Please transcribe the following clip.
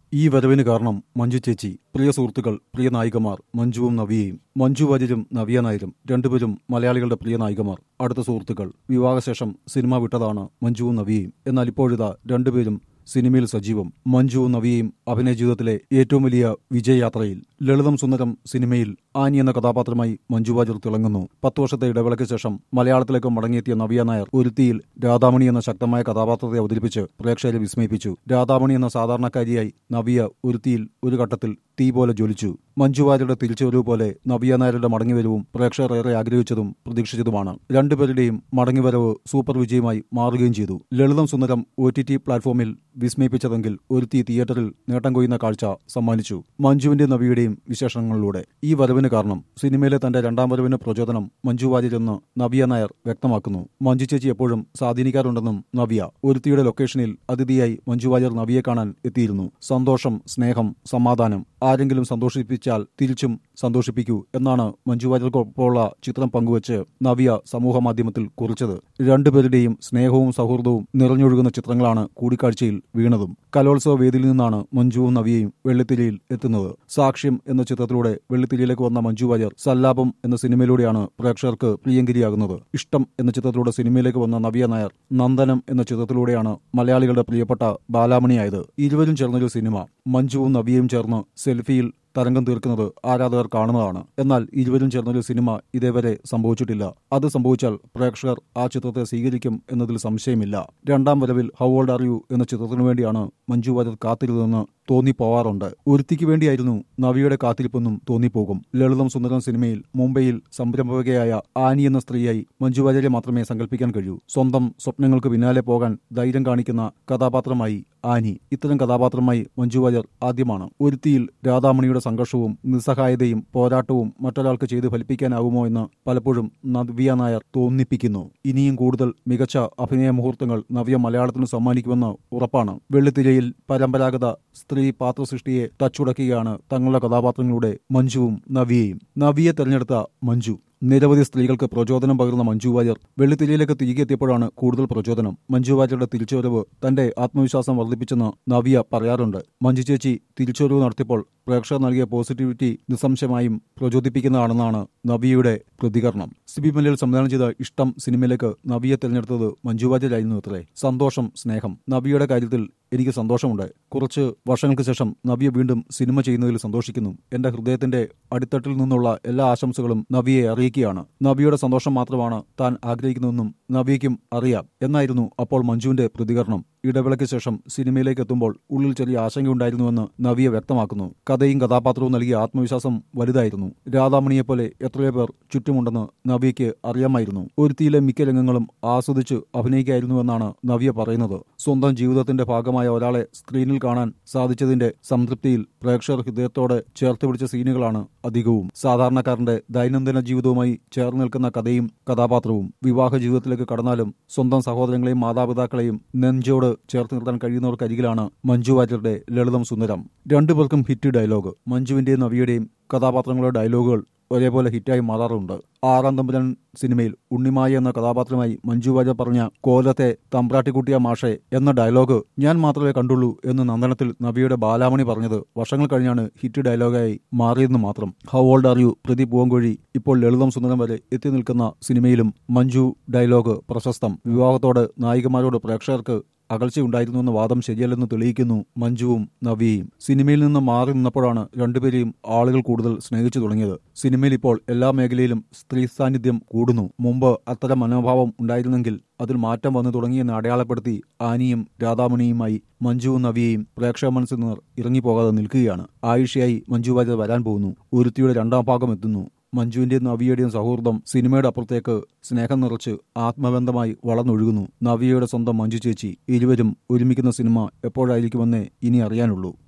ഈ വരവിന് കാരണം മഞ്ജു ചേച്ചി പ്രിയ സുഹൃത്തുക്കൾ പ്രിയ നായികമാർ മഞ്ജുവും നവിയയും മഞ്ജു വാര്യരും നവിയ നായരും രണ്ടുപേരും മലയാളികളുടെ പ്രിയ നായികമാർ അടുത്ത സുഹൃത്തുക്കൾ വിവാഹശേഷം സിനിമ വിട്ടതാണ് മഞ്ജുവും നവിയയും എന്നാൽ ഇപ്പോഴിതാ രണ്ടുപേരും സിനിമയിൽ സജീവം മഞ്ജുവും നവിയയും അഭിനയ ജീവിതത്തിലെ ഏറ്റവും വലിയ വിജയയാത്രയിൽ ലളിതം സുന്ദരം സിനിമയിൽ ആനി എന്ന കഥാപാത്രമായി മഞ്ജു വാര്യർ തിളങ്ങുന്നു പത്തു വർഷത്തെ ഇടവേളയ്ക്ക് ശേഷം മലയാളത്തിലേക്ക് മടങ്ങിയെത്തിയ നവിയ നായർ ഒരുത്തിയിൽ രാധാമണി എന്ന ശക്തമായ കഥാപാത്രത്തെ അവതരിപ്പിച്ച് പ്രേക്ഷകരെ വിസ്മയിപ്പിച്ചു രാധാമണി എന്ന സാധാരണക്കാരിയായി നവിയ ഒരുത്തിയിൽ ഒരു ഘട്ടത്തിൽ തീ പോലെ ജ്വലിച്ചു മഞ്ജു വാര്യരുടെ തിരിച്ചുവരവ് പോലെ നവിയ നായരുടെ മടങ്ങിവരവും പ്രേക്ഷകർ ഏറെ ആഗ്രഹിച്ചതും പ്രതീക്ഷിച്ചതുമാണ് രണ്ടുപേരുടെയും മടങ്ങിവരവ് സൂപ്പർ വിജയമായി മാറുകയും ചെയ്തു ലളിതം സുന്ദരം ഒ ടി ടി പ്ലാറ്റ്ഫോമിൽ വിസ്മയിപ്പിച്ചതെങ്കിൽ ഒരുത്തി തിയേറ്ററിൽ നേട്ടം കൊയ്യുന്ന കാഴ്ച സമ്മാനിച്ചു മഞ്ജുവിന്റെ നവിയുടെയും വിശേഷങ്ങളിലൂടെ ഈ വരവിന് കാരണം സിനിമയിലെ തന്റെ രണ്ടാം വരവിന് പ്രചോദനം മഞ്ജു വാര്യരെന്ന് നവിയ നായർ വ്യക്തമാക്കുന്നു മഞ്ജു ചേച്ചി എപ്പോഴും സ്വാധീനിക്കാറുണ്ടെന്നും നവിയ ഒരുത്തിയുടെ ലൊക്കേഷനിൽ അതിഥിയായി മഞ്ജു വാര്യർ നവിയെ കാണാൻ എത്തിയിരുന്നു സന്തോഷം സ്നേഹം സമാധാനം ആരെങ്കിലും സന്തോഷിപ്പിച്ചാൽ തിരിച്ചും സന്തോഷിപ്പിക്കൂ എന്നാണ് മഞ്ജു വാര്യർക്കൊപ്പമുള്ള ചിത്രം പങ്കുവച്ച് നവിയ സമൂഹ മാധ്യമത്തിൽ കുറിച്ചത് രണ്ടുപേരുടെയും സ്നേഹവും സൗഹൃദവും നിറഞ്ഞൊഴുകുന്ന ചിത്രങ്ങളാണ് കൂടിക്കാഴ്ചയിൽ വീണതും കലോത്സവ വേദിയിൽ നിന്നാണ് മഞ്ജുവും നവിയയും വെള്ളിത്തിരിയിൽ എത്തുന്നത് സാക്ഷ്യം എന്ന ചിത്രത്തിലൂടെ വെള്ളിത്തിരിയിലേക്ക് വന്ന മഞ്ജു വാര്യർ സല്ലാപം എന്ന സിനിമയിലൂടെയാണ് പ്രേക്ഷകർക്ക് പ്രിയങ്കരിയാകുന്നത് ഇഷ്ടം എന്ന ചിത്രത്തിലൂടെ സിനിമയിലേക്ക് വന്ന നവിയ നായർ നന്ദനം എന്ന ചിത്രത്തിലൂടെയാണ് മലയാളികളുടെ പ്രിയപ്പെട്ട ബാലാമണിയായത് ഇരുവരും ചേർന്നൊരു സിനിമ മഞ്ജുവും നവിയയും ചേർന്ന് സെൽഫിയിൽ തരംഗം തീർക്കുന്നത് ആരാധകർ കാണുന്നതാണ് എന്നാൽ ഇരുവരും ചേർന്നൊരു സിനിമ ഇതേവരെ സംഭവിച്ചിട്ടില്ല അത് സംഭവിച്ചാൽ പ്രേക്ഷകർ ആ ചിത്രത്തെ സ്വീകരിക്കും എന്നതിൽ സംശയമില്ല രണ്ടാം വരവിൽ ഹൗ ഓൾഡ് ആർ യു എന്ന ചിത്രത്തിനു വേണ്ടിയാണ് മഞ്ജു വാര്യർ കാത്തിരുന്നതെന്ന് തോന്നിപ്പോവാറുണ്ട് ഒരുത്തിക്ക് വേണ്ടിയായിരുന്നു നവിയുടെ കാത്തിരിപ്പെന്നും തോന്നിപ്പോകും ലളിതം സുന്ദരം സിനിമയിൽ മുംബൈയിൽ സംരംഭകയായ ആനി എന്ന സ്ത്രീയായി മഞ്ജു വാര്യരെ മാത്രമേ സങ്കല്പിക്കാൻ കഴിയൂ സ്വന്തം സ്വപ്നങ്ങൾക്ക് പിന്നാലെ പോകാൻ ധൈര്യം കാണിക്കുന്ന കഥാപാത്രമായി ആനി ഇത്തരം കഥാപാത്രമായി മഞ്ജു വാര്യർ ആദ്യമാണ് ഒരുത്തിയിൽ രാധാമണിയുടെ സംഘർഷവും നിസ്സഹായതയും പോരാട്ടവും മറ്റൊരാൾക്ക് ചെയ്ത് ഫലിപ്പിക്കാനാവുമോ എന്ന് പലപ്പോഴും നവ്യ നായർ തോന്നിപ്പിക്കുന്നു ഇനിയും കൂടുതൽ മികച്ച അഭിനയ മുഹൂർത്തങ്ങൾ നവ്യ മലയാളത്തിന് സമ്മാനിക്കുമെന്ന് ഉറപ്പാണ് വെള്ളിത്തിരയിൽ പരമ്പരാഗത സ്ത്രീ പാത്രസൃഷ്ടിയെ തച്ചുടക്കുകയാണ് തങ്ങളുടെ കഥാപാത്രങ്ങളുടെ മഞ്ജുവും നവിയയും നവിയെ തെരഞ്ഞെടുത്ത മഞ്ജു നിരവധി സ്ത്രീകൾക്ക് പ്രചോദനം പകർന്ന മഞ്ജു വാര്യർ വെള്ളിത്തിരിയിലേക്ക് തിരികെ എത്തിയപ്പോഴാണ് കൂടുതൽ പ്രചോദനം മഞ്ജു വാര്യരുടെ തിരിച്ചുവരവ് തന്റെ ആത്മവിശ്വാസം വർദ്ധിപ്പിച്ചെന്ന് നവിയ പറയാറുണ്ട് മഞ്ജു ചേച്ചി തിരിച്ചുവരവ് നടത്തിയപ്പോൾ പ്രേക്ഷകർ നൽകിയ പോസിറ്റിവിറ്റി നിസ്സംശയമായും പ്രചോദിപ്പിക്കുന്നതാണെന്നാണ് നവിയയുടെ പ്രതികരണം സിബി മലയിൽ സംവിധാനം ചെയ്ത ഇഷ്ടം സിനിമയിലേക്ക് നവിയെ തെരഞ്ഞെടുത്തത് മഞ്ജു വാര്യരായിരുന്നു അത്രേ സന്തോഷം സ്നേഹം നവിയുടെ കാര്യത്തിൽ എനിക്ക് സന്തോഷമുണ്ട് കുറച്ച് വർഷങ്ങൾക്ക് ശേഷം നവിയ വീണ്ടും സിനിമ ചെയ്യുന്നതിൽ സന്തോഷിക്കുന്നു എന്റെ ഹൃദയത്തിന്റെ അടിത്തട്ടിൽ നിന്നുള്ള എല്ലാ ആശംസകളും നവിയെ അറിയിക്കുകയാണ് നവിയുടെ സന്തോഷം മാത്രമാണ് താൻ ആഗ്രഹിക്കുന്നതെന്നും നവിയയ്ക്കും അറിയാം എന്നായിരുന്നു അപ്പോൾ മഞ്ജുവിന്റെ പ്രതികരണം ഇടവേളയ്ക്ക് ശേഷം സിനിമയിലേക്ക് എത്തുമ്പോൾ ഉള്ളിൽ ചെറിയ ആശങ്കയുണ്ടായിരുന്നുവെന്ന് നവിയ വ്യക്തമാക്കുന്നു കഥയും കഥാപാത്രവും നൽകിയ ആത്മവിശ്വാസം വലുതായിരുന്നു രാധാമണിയെപ്പോലെ എത്രയോ പേർ ചുറ്റുമുണ്ടെന്ന് നവിയയ്ക്ക് അറിയാമായിരുന്നു ഒരുത്തിയിലെ മിക്ക രംഗങ്ങളും ആസ്വദിച്ച് അഭിനയിക്കായിരുന്നുവെന്നാണ് നവിയ പറയുന്നത് സ്വന്തം ജീവിതത്തിന്റെ ഭാഗമായ ഒരാളെ സ്ക്രീനിൽ കാണാൻ സാധിച്ചതിന്റെ സംതൃപ്തിയിൽ പ്രേക്ഷകർ ഹൃദയത്തോടെ ചേർത്ത് പിടിച്ച സീനുകളാണ് അധികവും സാധാരണക്കാരന്റെ ദൈനംദിന ജീവിതവുമായി ചേർന്ന് നിൽക്കുന്ന കഥയും കഥാപാത്രവും വിവാഹ ജീവിതത്തിലേക്ക് കടന്നാലും സ്വന്തം സഹോദരങ്ങളെയും മാതാപിതാക്കളെയും നെഞ്ചോട് ചേർത്ത് നിർത്താൻ കഴിയുന്നവർക്കരികിലാണ് മഞ്ജു വാര്യരുടെ ലളിതം സുന്ദരം രണ്ടുപേർക്കും ഹിറ്റ് ഡയലോഗ് മഞ്ജുവിന്റെയും നവിയുടെയും കഥാപാത്രങ്ങളുടെ ഡയലോഗുകൾ ഒരേപോലെ ഹിറ്റായി മാറാറുണ്ട് ആറാം തമ്പുരാൻ സിനിമയിൽ ഉണ്ണിമായ എന്ന കഥാപാത്രമായി മഞ്ജു വാര്യർ പറഞ്ഞ കോലത്തെ തമ്പ്രാട്ടിക്കുട്ടിയ മാഷെ എന്ന ഡയലോഗ് ഞാൻ മാത്രമേ കണ്ടുള്ളൂ എന്ന് നന്ദനത്തിൽ നവിയുടെ ബാലാമണി പറഞ്ഞത് വർഷങ്ങൾ കഴിഞ്ഞാണ് ഹിറ്റ് ഡയലോഗായി മാറിയെന്ന് മാത്രം how old are you Pradeep പൂവൻകോഴി ഇപ്പോൾ ലളിതം സുന്ദരം വരെ എത്തി നിൽക്കുന്ന സിനിമയിലും മഞ്ജു ഡയലോഗ് പ്രശസ്തം വിവാഹത്തോട് നായികമാരോട് പ്രേക്ഷകർക്ക് അകൽച്ചയുണ്ടായിരുന്നുവെന്ന വാദം ശരിയല്ലെന്ന് തെളിയിക്കുന്നു മഞ്ജുവും നവിയയും സിനിമയിൽ നിന്ന് മാറി നിന്നപ്പോഴാണ് രണ്ടുപേരെയും ആളുകൾ കൂടുതൽ സ്നേഹിച്ചു തുടങ്ങിയത് സിനിമയിൽ ഇപ്പോൾ എല്ലാ മേഖലയിലും സ്ത്രീ സാന്നിധ്യം കൂടുന്നു മുമ്പ് അത്തരം മനോഭാവം ഉണ്ടായിരുന്നെങ്കിൽ അതിൽ മാറ്റം വന്നു തുടങ്ങിയെന്ന് അടയാളപ്പെടുത്തി ആനിയും രാധാമണിയുമായി മഞ്ജുവും നവിയെയും പ്രേക്ഷക മനസ്സിൽ നിന്ന് ഇറങ്ങിപ്പോകാതെ നിൽക്കുകയാണ് ആയിഷയായി മഞ്ജു വാര്യർ വരാൻ പോകുന്നു ഒരുത്തിയുടെ രണ്ടാം ഭാഗം എത്തുന്നു മഞ്ജുവിന്റെയും നവിയുടെയും സൗഹൃദം സിനിമയുടെ അപ്പുറത്തേക്ക് സ്നേഹം നിറച്ച് ആത്മബന്ധമായി വളർന്നൊഴുകുന്നു നവിയയുടെ സ്വന്തം മഞ്ജു ചേച്ചി ഇരുവരും ഒരുമിക്കുന്ന സിനിമ എപ്പോഴായിരിക്കുമെന്നേ ഇനി അറിയാനുള്ളൂ